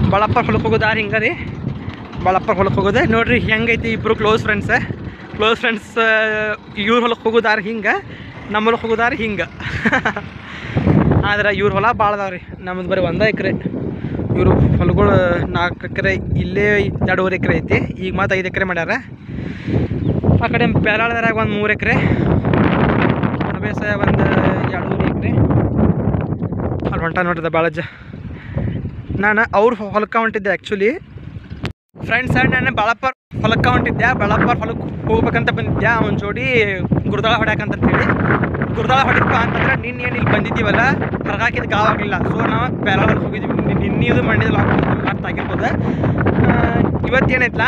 ಬಳಪ್ಪ ಹೊಲಕ್ಕೆ ಹೋಗೋದು ದಾರಿ ಹಿಂಗೆ ರೀ ಬಳಪ್ಪ ಹೊಲಕ್ಕೆ ಹೋಗೋದು ನೋಡ್ರಿ ಹೆಂಗೈತಿ ಇಬ್ಬರು ಕ್ಲೋಸ್ ಫ್ರೆಂಡ್ಸ್ ಕ್ಲೋಸ್ ಫ್ರೆಂಡ್ಸ್ ಇವ್ರ ಹೊಲಕ್ಕೆ ಹೋಗೋ ದಾರಿ ಹಿಂಗೆ ನಮ್ಮ ಹೊಲಕ್ಕೆ ಹೋಗೋ ದಾರಿ ಹಿಂಗೆ ಆದ್ರೆ ಇವ್ರ ಹೊಲ ಭಾಳ ಅದಾವ ರೀ ನಮ್ಮದು ಬರೀ ಒಂದೇ ಎಕರೆ ಇವರು ಹೊಲಗಳು ನಾಲ್ಕು ಎಕರೆ ಇಲ್ಲೇ ಎರಡೂವರೆ ಎಕರೆ ಐತಿ ಈಗ ಮತ್ತೆ ಐದು ಎಕರೆ ಮಾಡ್ಯಾರ ಆ ಕಡೆ ಬೇಲಾಳದಾಗ ಒಂದು ಮೂರು ಎಕರೆ ಬೇಸಾಯ ಒಂದು ಎರಡೂವರೆ ಎಕರೆ ಅಲ್ಲಿ ಹೊಂಟ ನೋಡಿದೆ ಭಾಳ ಜ ನಾನು ಅವ್ರ ಹೊಲಕ್ಕೆ ಹೊಂಟಿದ್ದೆ ಆ್ಯಕ್ಚುಲಿ ಫ್ರೆಂಡ್ಸ್ ನಾನು ಬಾಳಪ್ಪ ಹೊಲಕ್ಕೆ ಹೊಂಟಿದ್ದೆ ಬಾಳಪ್ಪ ಹೊಲಕ್ಕೆ ಹೋಗ್ಬೇಕಂತ ಬಂದಿದ್ದೆ ಅವನ ಜೋಡಿ ಗುರುದಾಳ ಹೊಡ್ಯಾಕಂತ ಹೇಳಿ ಗುರುದಾಳ ಹೊಡಿಪ್ಪ ಅಂತಂದ್ರೆ ನಿನ್ನೆ ಏನು ಇಲ್ಲಿ ಬಂದಿದ್ದೀವಲ್ಲ ಹೊರಗಾಕಿದ ಗಾವ್ ಆಗಲಿಲ್ಲ ಸೊ ನಾವು ಬೇರೆ ಹೊಲಕ್ಕೆ ಹೋಗಿದ್ವಿ ನಿನ್ನೆದು ಮಣ್ಣಿದ ಲಾಕ್ ಆಗಿರ್ಬೋದು ಇವತ್ತೇನೈತಲ್ಲ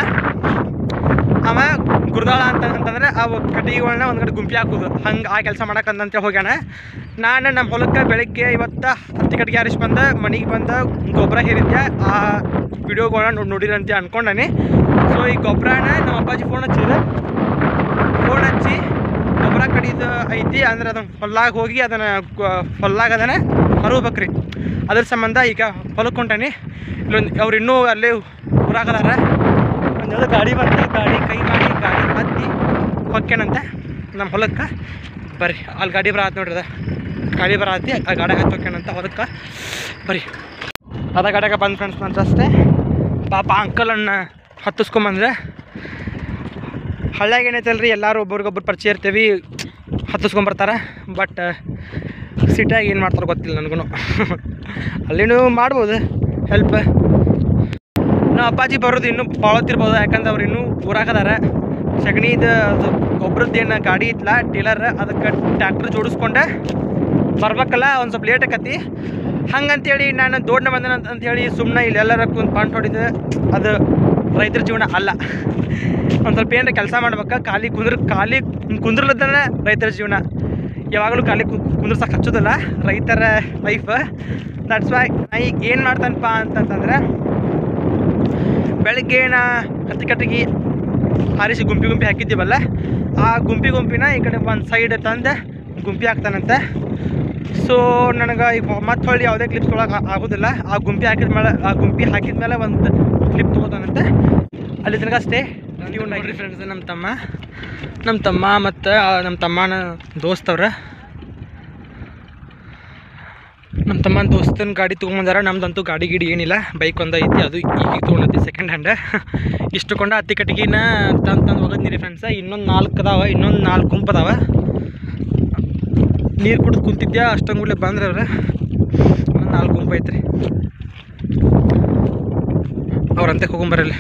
ಅವ ಗುರುದಾಳ ಅಂತ ಅಂತಂದ್ರೆ ಅವು ಕಟ್ಟಿಗೆಗಳನ್ನ ಒಂದು ಕಡೆ ಗುಂಪಿ ಹಾಕೋದು ಹಂಗೆ ಆ ಕೆಲಸ ಮಾಡಕ್ಕಂತ ಹೋಗ್ಯಾನ ನಾನು ನಮ್ಮ ಹೊಲಕ್ಕೆ ಬೆಳಗ್ಗೆ ಇವತ್ತು ಹತ್ತು ಕಟ್ಟಿಗೆ ಹಾರಿಸಿ ಬಂದ ಮನೆಗೆ ಬಂದ ಗೊಬ್ಬರ ಹೇರಿದ್ದೆ ಆ ವಿಡಿಯೋಗಳನ್ನ ನೋಡಿ ನೋಡಿರಂತೆ ಅನ್ಕೊಂಡಾನೆ ಸೊ ಈ ಗೊಬ್ಬರನ ನಮ್ಮ ಅಪ್ಪಾಜಿ ಫೋನ್ ಹಚ್ಚಿದೆ ಫೋನ್ ಹಚ್ಚಿ ಗೊಬ್ಬರ ಕಡಿದು ಐತಿ ಅಂದ್ರೆ ಅದನ್ನು ಹೊಲ್ಲಾಗ ಹೋಗಿ ಅದನ್ನು ಹೊಲ್ಲಾಗ ಅದನ್ನು ಹರಬೇಕ್ರಿ ಅದ್ರ ಸಂಬಂಧ ಈಗ ಹೊಲಕ್ಕೆ ಹೊಂಟಾನಿ ಇಲ್ಲೊಂದು ಅವ್ರು ಇನ್ನೂ ಅಲ್ಲೇ ಊರಾಗದಾರ ಒಂದು ಯಾವುದೋ ಗಾಡಿ ಬಂತ ಗಾಡಿ ಕೈ ಮಾಡಿ ಗಾಡಿ ಹತ್ತಿ ಹೊಕ್ಕೇನಂತೆ ನಮ್ಮ ಹೊಲಕ್ಕೆ ಬರ್ರಿ ಅಲ್ಲಿ ಗಾಡಿ ಬರ ನೋಡ್ರಿ ಅದ ಗಾಡಿ ಬರ ಹತ್ತಿ ಆ ಗಾಡಿ ಹತ್ತಿ ಹೊಕ್ಕೇನಂತ ಹೊಲಕ್ಕೆ ಬರ್ರಿ ಅದ ಗಾಡಿಯಾಗ ಬಂದು ಫ್ರೆಂಡ್ಸ್ ನನ್ನ ಅಷ್ಟೇ ಪಾಪ ಅಂಕಲನ್ನ ಹತ್ತಿಸ್ಕೊಂಬಂದ್ರೆ ಹಳ್ಳ್ಯಾಗ ಏನೈತಲ್ರಿ ಎಲ್ಲರೂ ಒಬ್ರಿಗೊಬ್ರು ಪರಿಚಯ ಇರ್ತೀವಿ ಹತ್ತಿಸ್ಕೊಂಬರ್ತಾರೆ ಬಟ್ ಸಿಟಿಯಾಗ ಏನು ಮಾಡ್ತಾರೆ ಗೊತ್ತಿಲ್ಲ ನನಗೂ ಅಲ್ಲಿನೂ ಮಾಡ್ಬೋದು ಹೆಲ್ಪ್ ನಮ್ಮ ಅಪ್ಪಾಜಿ ಬರೋದು ಇನ್ನೂ ಬಾಳತ್ತಿರ್ಬೋದು ಯಾಕಂದ್ರೆ ಅವ್ರು ಇನ್ನೂ ಊರಾಗದಾರ ಸಗಣಿದು ಅದು ಗೊಬ್ಬರದ್ದು ಏನು ಗಾಡಿ ಇತ್ತಲ್ಲ ಟೀಲರ್ ಅದಕ್ಕೆ ಟ್ಯಾಕ್ಟ್ರ್ ಜೋಡಿಸ್ಕೊಂಡೆ ಬರ್ಬೇಕಲ್ಲ ಒಂದು ಸ್ವಲ್ಪ ಲೇಟ್ ಆಕತಿ ಹಂಗಂತೇಳಿ ನಾನು ದೊಡ್ಡ ಬಂದನ ಅಂತೇಳಿ ಸುಮ್ಮನೆ ಇಲ್ಲೆಲ್ಲರ ಕುಂತು ಪಂಟ್ ಹೊಡಿದು ಅದು ರೈತರ ಜೀವನ ಅಲ್ಲ ಒಂದು ಸ್ವಲ್ಪ ಏನಾರ ಕೆಲಸ ಮಾಡ್ಬೇಕು ಖಾಲಿ ಕುಂದ್ರ ಖಾಲಿ ಕುಂದ್ರಲದ್ದನ ರೈತರ ಜೀವನ ಯಾವಾಗಲೂ ಖಾಲಿ ಕು- ಕುಂದ್ರಸಕ್ಕೆ ಹಚ್ಚೋದಿಲ್ಲ ರೈತರ ಲೈಫ್ ದಟ್ಸ್ ವೈ ನಾ ಈಗ ಏನು ಮಾಡ್ತಾನಪ್ಪ ಅಂತಂತಂದ್ರೆ ಬೆಳಗ್ಗೆ ನಾ ಕತ್ತಿ ಕಟ್ಟಿಗೆ ಹಾರಿಸಿ ಗುಂಪಿ ಗುಂಪಿ ಹಾಕಿದ್ದೀವಲ್ಲ ಆ ಗುಂಪಿ ಗುಂಪಿನ ಈ ಕಡೆ ಒಂದು ಸೈಡ್ ತಂದು ಗುಂಪಿ ಹಾಕ್ತಾನಂತೆ ಸೊ ನನಗೆ ಈಗ ಮತ್ತೆ ಹೊಳ್ಳಿ ಯಾವುದೇ ಕ್ಲಿಪ್ಸ್ ತೊಗೊಳಕ್ಕೆ ಆಗೋದಿಲ್ಲ ಆ ಗುಂಪಿ ಹಾಕಿದ ಮೇಲೆ ಆ ಗುಂಪಿ ಹಾಕಿದ ಮೇಲೆ ಒಂದು ಕ್ಲಿಪ್ ತೊಗೋತಾನಂತೆ ಅಲ್ಲಿ ತನಕ ಅಷ್ಟೇ ನೀವು ನೋಡ್ರಿ ಫ್ರೆಂಡ್ಸ್ ನಮ್ಮ ತಮ್ಮ ನಮ್ಮ ತಮ್ಮ ಮತ್ತು ನಮ್ಮ ತಮ್ಮನ ದೋಸ್ತವ್ರ ನಮ್ಮ ತಮ್ಮನ ದೋಸ್ತನ ಗಾಡಿ ತೊಗೊಂಬಂದಾರ ನಮ್ದಂತೂ ಗಾಡಿ ಗಿಡಿ ಏನಿಲ್ಲ ಬೈಕ್ ಒಂದು ಐತಿ ಅದು ಈಗ ತೊಗೊಂಡೈತಿ ಸೆಕೆಂಡ್ ಹ್ಯಾಂಡ್ ಇಷ್ಟುಕೊಂಡ ಹತ್ತಿ ಕಟ್ಟಿಗೆನ ತಂದು ತಂದು ಹೋಗೋದ್ನಿರಿ ಫ್ರೆಂಡ್ಸ ಇನ್ನೊಂದು ನಾಲ್ಕು ಅದಾವ ಇನ್ನೊಂದು ನಾಲ್ಕು ಗುಂಪು ಅದಾವ ನೀರು ಕುಡಿದು ಕುಂತಿದ್ಯಾ ಅಷ್ಟಂಗುಳ್ಳೆ ಬಂದ್ರೆ ಅವ್ರ ಒಂದು ನಾಲ್ಕು ಗುಂಪು ಐತ್ರಿ ಅವ್ರಂತೆ ಹೋಗೊಂಬರಲ್ಲ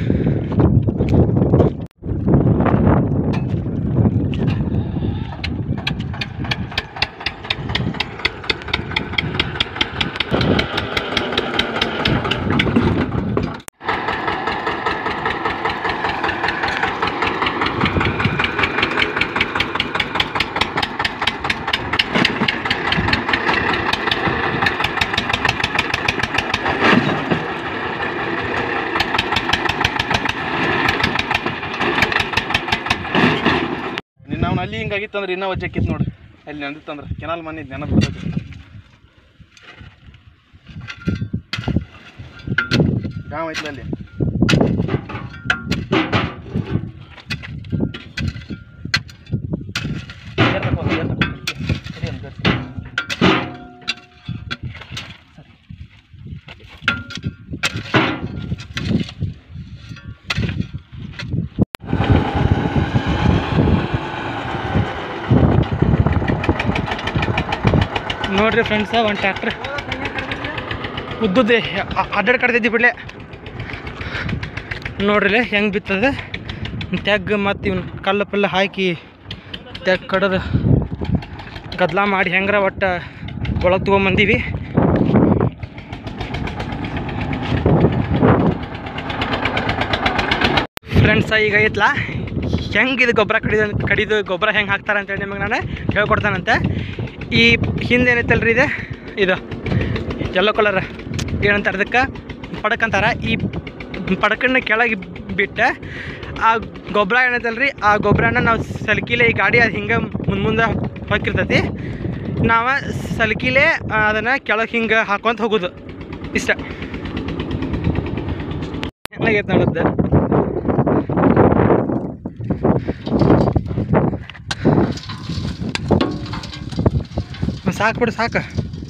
ನಿನ್ನ ಅವ್ನು ಅಲ್ಲಿ ಹಿಂಗಾಗಿತ್ತಂದ್ರೆ ಇನ್ನೂ ವಜ್ಜಕ್ಕಿತ್ತು ನೋಡಿ ಅಲ್ಲಿ ನೆಂದಿತ್ತಂದ್ರೆ ಕೆನಾಲ್ ಮನೆ ನೆನಪು ಬರ್ತೈತಿ ಗಾಂವ್ ಐತ್ಲ ಅಲ್ಲಿ ಏರ್ ತಗೋ, ಏರ್ ತಗೋ. ಸರಿ ಅಂತ ಗಟ್ಟಿ. ನೋಡ್ರಿ ಫ್ರೆಂಡ್ಸ ಒಂದು ಟ್ಯಾಕ್ಟ್ರ್ ಉದ್ದುದ್ದೆ ಅಡ್ಡಾಡ್ ಕಡ್ದಿದ್ದಿ ಬಿಡ್ಲೆ ನೋಡ್ರಿ ಹೆಂಗೆ ಬಿತ್ತದ ತೆಗ್ ಮತ್ತು ಇವ್ನ ಕಲ್ಲು ಪಲ್ಲು ಹಾಕಿ ತೆಗ್ ಕಡದು ಗದ್ಲ ಮಾಡಿ ಹೆಂಗ್ರ ಒಟ್ಟು ಒಳಗೆ ತೊಗೊಂಬಂದೀವಿ ಫ್ರೆಂಡ್ಸ ಈಗ ಐತ್ಲ ಹೆಂಗೆ ಇದು ಗೊಬ್ಬರ ಕಡಿದು ಕಡಿದು ಗೊಬ್ಬರ ಹೆಂಗೆ ಹಾಕ್ತಾರೆ ಅಂತೇಳಿ ನಿಮಗೆ ನಾನು ಹೇಳ್ಕೊಡ್ತಾನಂತೆ ಈ ಹಿಂದೆ ಏನೈತಲ್ರಿ ಇದು ಇದು ಯೆಲ್ಲೋ ಕಲರ್ ಏನಂತಾರೆ ಅದಕ್ಕೆ ಪಡಕ್ ಅಂತಾರೆ ಈ ಪಡಕನ್ನ ಕೆಳಗೆ ಬಿಟ್ಟು ಆ ಗೊಬ್ಬರ ಏನೈತಲ್ರಿ ಆ ಗೊಬ್ಬರನ ನಾವು ಸಲ್ಕಿಲೆ ಈ ಗಾಡಿ ಅದು ಹಿಂಗೆ ಮುಂದೆ ಮುಂದೆ ಹೊಕ್ಕಿರ್ತೈತಿ ನಾವು ಸಲ್ಕಿಲೆ ಅದನ್ನು ಕೆಳಗೆ ಹಿಂಗೆ ಹಾಕೊಂತ ಹೋಗೋದು ಇಷ್ಟ ಚೆನ್ನಾಗೈತೆ ನೋಡದ್ದು ಸಾಕು ಬಿಡು ಸಾಕು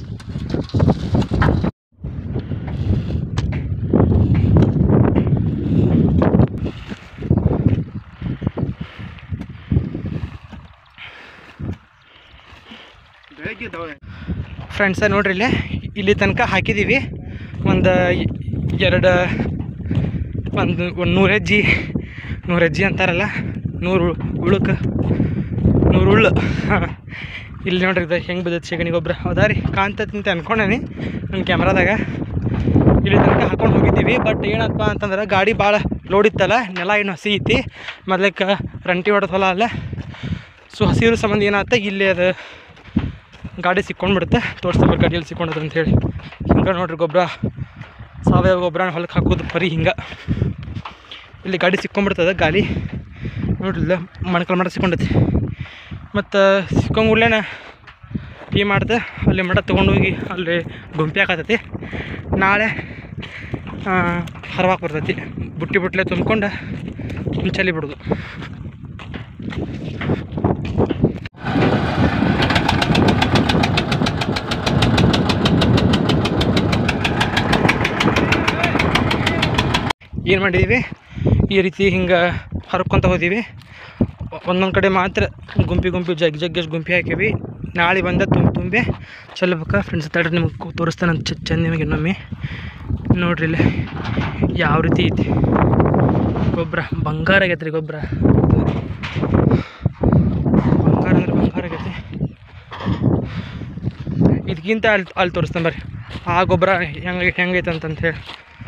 ಬೆಳಗ್ಗೆ ಇದ್ದಾವೆ ಫ್ರೆಂಡ್ಸ ನೋಡ್ರಿ ಇಲ್ಲಿ ಇಲ್ಲಿ ತನಕ ಹಾಕಿದ್ದೀವಿ ಒಂದು ಎರಡು ಒಂದು ಒಂದು ನೂರು ಹೆಜ್ಜೆ ನೂರು ಹೆಜ್ಜೆ ಅಂತಾರಲ್ಲ ನೂರು ಉಳುಕ ನೂರು ಉಳ್ಳು ಇಲ್ಲಿ ನೋಡ್ರಿ ಇದು ಹೆಂಗೆ ಬಿದ್ದೈತೆ ಸೆಗಣಿ ಗೊಬ್ಬರ ಹೌದಾ ರೀ ಕಾಣ್ತೈತೆ ಅಂತ ಅನ್ಕೊಂಡೇನಿ ನನ್ನ ಕ್ಯಾಮ್ರಾದಾಗ ಇಲ್ಲಿ ತನಕ ಹಾಕೊಂಡು ಹೋಗಿದ್ದೀವಿ ಬಟ್ ಏನಪ್ಪ ಅಂತಂದ್ರೆ ಗಾಡಿ ಭಾಳ ಲೋಡ್ ಇತ್ತಲ್ಲ ನೆಲ ಏನು ಹಸಿ ಐತಿ ಮೊದ್ಲಕ್ಕೆ ರಂಟಿ ಹೊಡೆದ ಹೊಲ ಅಲ್ಲ ಸೊ ಹಸಿರು ಸಂಬಂಧ ಏನಾಯ್ತ ಇಲ್ಲಿ ಅದು ಗಾಡಿ ಸಿಕ್ಕೊಂಡ್ಬಿಡುತ್ತೆ ತೋರಿಸ್ತಾರೆ ಗಾಡಿಯಲ್ಲಿ ಸಿಕ್ಕೊಂಡದ ಅಂತ ಹೇಳಿ ಹಿಂಗೆ ನೋಡ್ರಿ ಗೊಬ್ಬರ ಸಾವಯವ ಗೊಬ್ಬರ ಹೊಲಕ್ಕೆ ಹಾಕೋದು ಬರೀ ಹಿಂಗೆ ಇಲ್ಲಿ ಗಾಡಿ ಸಿಕ್ಕೊಂಡ್ಬಿಡ್ತದೆ ಗಾಡಿ ನೋಡ್ರಿ ಇಲ್ಲ ಮಣ್ಕಲ್ ಮಡ ಸಿಕ್ಕೊಂಡೈತಿ ಮತ್ತು ಸಿಕ್ಕೊಂಗುಡ್ಲೇನ ಏನು ಮಾಡ್ದೆ ಅಲ್ಲಿ ಮಡ ತೊಗೊಂಡೋಗಿ ಅಲ್ಲಿ ಗುಂಪಿ ಹಾಕತೈತಿ ನಾಳೆ ಹರವಾಕ್ ಬರ್ತೈತಿ ಬುಟ್ಟಿ ಬುಟ್ಲೆ ತುಂಬ್ಕೊಂಡು ಮುಂಚಲಿ ಬಿಡೋದು ಏನು ಮಾಡಿದ್ದೀವಿ ಈ ರೀತಿ ಹಿಂಗೆ ಹರ್ಕೊತ ಹೋದೀವಿ ಒಂದೊಂದು ಕಡೆ ಮಾತ್ರ ಗುಂಪಿ ಗುಂಪಿ ಜಗ್ ಜಗ್ಗಷ್ಟು ಗುಂಪಿ ಹಾಕೀವಿ ನಾಳೆ ಬಂದ ತುಂಬಿ ತುಂಬಿ ಚೆಲ್ಲಬೇಕ ಫ್ರೆಂಡ್ಸ್ ತಡ್ರಿ ನಿಮ್ಗೆ ತೋರಿಸ್ತಾನೆ ಚ ಚಂದ ನಿಮಗೆ ಇನ್ನೊಮ್ಮೆ ನೋಡ್ರಿ ಇಲ್ಲಿ ಯಾವ ರೀತಿ ಐತಿ ಗೊಬ್ಬರ ಬಂಗಾರ ಆಗೈತೆ ರೀ ಗೊಬ್ಬರ ಬಂಗಾರ ಅಂದ್ರೆ ಬಂಗಾರ ಆಗೈತಿ ಇದಕ್ಕಿಂತ ಅಲ್ಲಿ ಅಲ್ಲಿ ತೋರಿಸ್ತಾನೆ ಬರ್ರಿ ಆ ಗೊಬ್ಬರ ಹೆಂಗೆ ಹೆಂಗೈತೆ ಅಂತಂತ ಹೇಳಿ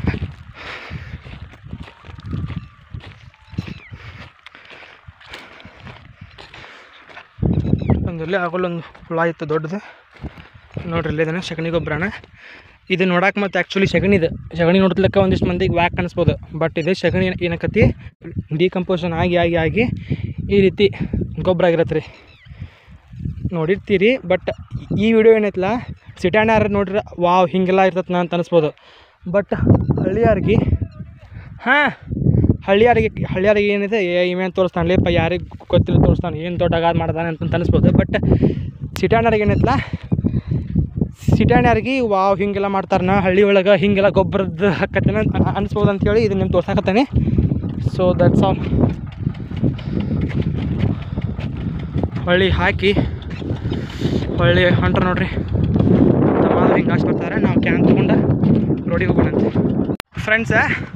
ಒಂದಲ್ಲಿ ಆಗೊಲ್ಲೊಂದು ಹುಳ ಇತ್ತು ದೊಡ್ಡದು ನೋಡ್ರಿ ಇಲ್ಲಿ ಇದನ್ನ ಸಗಣಿ ಗೊಬ್ಬರನ ಇದು ನೋಡಕ್ಕೆ ಮತ್ತು ಆ್ಯಕ್ಚುಲಿ ಸಗಣಿದು ಸಗಣಿ ನೋಡ್ಲಿಕ್ಕೆ ಒಂದಿಷ್ಟು ಮಂದಿಗೆ ವ್ಯಾಕ್ ಅನಿಸ್ಬೋದು ಬಟ್ ಇದು ಸಗಣಿ ಏನ್- ಏನಕ್ಕತಿ ಡಿಕಂಪೋಸನ್ ಆಗಿ ಆಗಿ ಆಗಿ ಈ ರೀತಿ ಗೊಬ್ಬರ ಆಗಿರತ್ತೆ ರೀ ನೋಡಿರ್ತೀರಿ ಬಟ್ ಈ ವಿಡಿಯೋ ಏನೈತಲ್ಲ ಸಿಟ್ಯಾಣ್ಯಾರ ನೋಡ್ರಿ ವಾವ್ ಹಿಂಗೆಲ್ಲ ಇರ್ತೈತೆ ಅಂತ ಅನಿಸ್ಬೋದು ಬಟ್ ಹಳ್ಳಿಯಾರ್ಗೆ ಹಾಂ ಹಳ್ಳಿಯಾರಿಗೆ ಹಳ್ಳಿಯಾರಿಗೆ ಏನಿದೆ ಏ ಇವೇನು ತೋರಿಸ್ತಾನೆ ಲೇಪ ಯಾರಿಗೆ ಗೊತ್ತಿಲ್ಲ ತೋರಿಸ್ತಾನೆ ಏನು ದೊಡ್ಡ ಅಗಾಧ ಮಾಡ್ತಾನೆ ಅಂತ ಅನಿಸ್ಬೋದು ಬಟ್ ಸಿಟ್ಯಾಣ್ಯಾರಿಗೆ ಏನೈತಲ್ಲ ಸಿಟ್ಯಾಣ್ಯಾರಿಗೆ ವಾವ್ ಹಿಂಗೆಲ್ಲ ಮಾಡ್ತಾರನ ಹಳ್ಳಿ ಒಳಗೆ ಹಿಂಗೆಲ್ಲ ಗೊಬ್ಬರದ ಹಾಕತ್ತೇನೆ ಅನಿಸ್ಬೋದು ಅಂತೇಳಿ ಇದು ನಿಮ್ಗೆ ತೋರ್ಸಾಕತ್ತೇನೆ ಸೊ ದಟ್ಸ್ ಆಲ್ ಹೊಳ್ಳಿ ಹಾಕಿ ಹೊಳ್ಳಿ ಹೊಂಟ್ರ ನೋಡ್ರಿ ತಮ್ಮ ಹಿಂಗೆ ಹಾಕಿ ಬರ್ತಾರೆ ನಾವು ಕ್ಯಾನ್ ತೊಗೊಂಡು ರೋಡಿಗೆ ಹೋಗೋಣಂತೆ ಫ್ರೆಂಡ್ಸ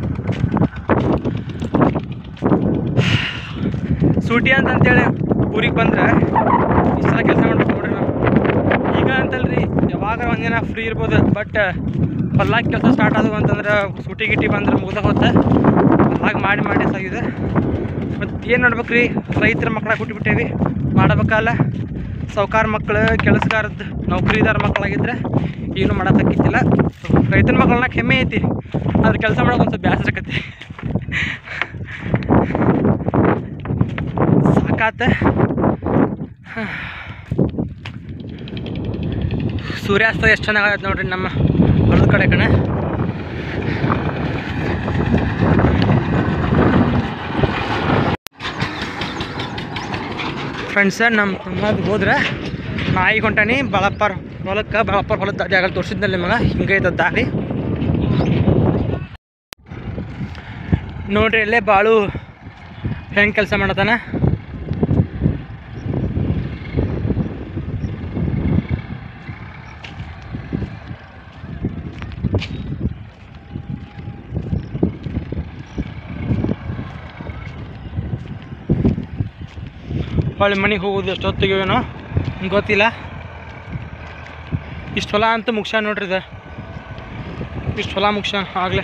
ಸೂಟಿ ಅಂತಂತೇಳಿ ಊರಿಗೆ ಬಂದ್ರೆ ಇಷ್ಟು ಸಲ ಕೆಲಸ ಮಾಡ್ಬೇಕು ನೋಡ್ರಿ ನಾವು ಈಗ ಅಂತಲ್ರಿ ಯಾವಾಗ ಒಂದಿನ ಫ್ರೀ ಇರ್ಬೋದು ಬಟ್ ಹೊಲ್ಲಾಗ ಕೆಲಸ ಸ್ಟಾರ್ಟ್ ಆದವು ಅಂತಂದ್ರೆ ಸೂಟಿ ಗಿಟಿ ಬಂದ್ರೆ ಮುಗ್ದ ಹೋಗುತ್ತೆ ಹೊಲ್ಲಾಗ ಮಾಡಿ ಮಾಡಿ ಸಾಗಿದೆ ಮತ್ತು ಏನು ಮಾಡ್ಬೇಕು ರೀ ರೈತರ ಮಕ್ಕಳಾಗಿ ಹುಟ್ಟಿಬಿಟ್ಟೇವಿ ಮಾಡಬೇಕಲ್ಲ ಸಾವ್ಕಾರ ಮಕ್ಕಳು ಕೆಲಸಗಾರದ್ದು ನೌಕರಿದಾರ ಮಕ್ಕಳಾಗಿದ್ರೆ ಏನು ಮಾಡೋಕ್ಕಾಗಿತ್ತಿಲ್ಲ ರೈತನ ಮಕ್ಕಳನ್ನ ಹೆಮ್ಮೆ ಐತಿ ಆದ್ರೆ ಕೆಲಸ ಮಾಡೋಕೆ ಒಂದು ಸ್ವಲ್ಪ ಬೇಸರ ಆಕತಿ ಸಾಕಾತ ಸೂರ್ಯಾಸ್ತ ಎಷ್ಟು ಚೆನ್ನಾಗತ್ತೆ ನೋಡ್ರಿ ನಮ್ಮ ಹೊಲದ ಕಡೆ ಕಣ ಫ್ರೆಂಡ್ಸ ನಮ್ಮ ತಮ್ಮದು ಹೋದ್ರೆ ನಾಯಿ ಹೊಂಟಾನಿ ಬಳಪ್ಪರ್ ಹೊಲಕ್ಕೆ ಬಳಪ್ಪರ್ ಹೊಲದ ಜಾಗ ತೋರಿಸಿದ್ನಲ್ಲಿ ನಿಮಗೆ ಹಿಂಗೆ ಐತದ ದಾರಿ ನೋಡ್ರಿ ಇಲ್ಲೇ ಬಾಳು ಹೆಂಗೆ ಕೆಲಸ ಮಾಡತಾನ ಹೊಳ್ಳಿ ಮನೆಗೆ ಹೋಗೋದು ಎಷ್ಟೊತ್ತಿಗೆ ಏನೋ ಗೊತ್ತಿಲ್ಲ ಇಷ್ಟು ಹೊಲ ಅಂತ ಮುಗ್ಸ್ಯಾನ ನೋಡ್ರಿ ಇದು ಇಷ್ಟು ಹೊಲ ಮುಗ್ಸ್ಯಾನ ಆಗಲೇ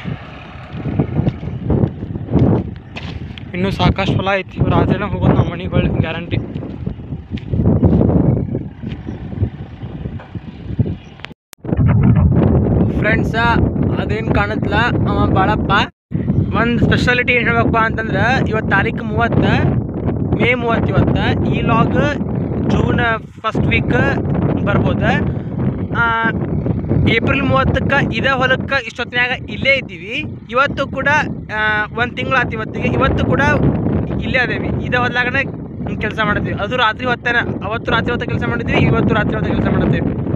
ಇನ್ನೂ ಸಾಕಷ್ಟು ಹೊಲ ಐತಿ ರಾತ್ರಿನ ಹೋಗೋದು ನಮ್ಮ ಮನೆಗೆ ಹೊಳ್ಳಿ ಗ್ಯಾರಂಟಿ ಫ್ರೆಂಡ್ಸ ಅದೇನು ಕಾಣತ್ಲ ಅವ ಬಾಳಪ್ಪ ಒಂದು ಸ್ಪೆಷಾಲಿಟಿ ಏನು ಹೇಳ್ಬೇಕಪ್ಪ ಅಂತಂದ್ರೆ ಇವತ್ತು ತಾರೀಕು ಮೂವತ್ತು ಮೇ ಮೂವತ್ತು ಇವತ್ತು ಈ ಲಾಗ್ ಜೂನ್ ಫಸ್ಟ್ ವೀಕ್ ಬರ್ಬೋದು ಏಪ್ರಿಲ್ ಮೂವತ್ತಕ್ಕೆ ಇದೇ ಹೊಲಕ್ಕೆ ಇಷ್ಟೊತ್ತಿನಾಗ ಇಲ್ಲೇ ಇದ್ದೀವಿ ಇವತ್ತು ಕೂಡ ಒಂದು ತಿಂಗಳು ಆತು ಇವತ್ತಿಗೆ ಇವತ್ತು ಕೂಡ ಇಲ್ಲೇ ಅದೇವಿ ಇದೇ ಹೊಲ್ದಾಗನೇ ಕೆಲಸ ಮಾಡಿದ್ವಿ ಅದು ರಾತ್ರಿ ಹೊತ್ತೇನೆ ಅವತ್ತು ರಾತ್ರಿ ಹೊತ್ತ ಕೆಲಸ ಮಾಡಿದ್ವಿ ಇವತ್ತು ರಾತ್ರಿ ಹೊತ್ತ ಕೆಲಸ ಮಾಡಿದ್ವಿ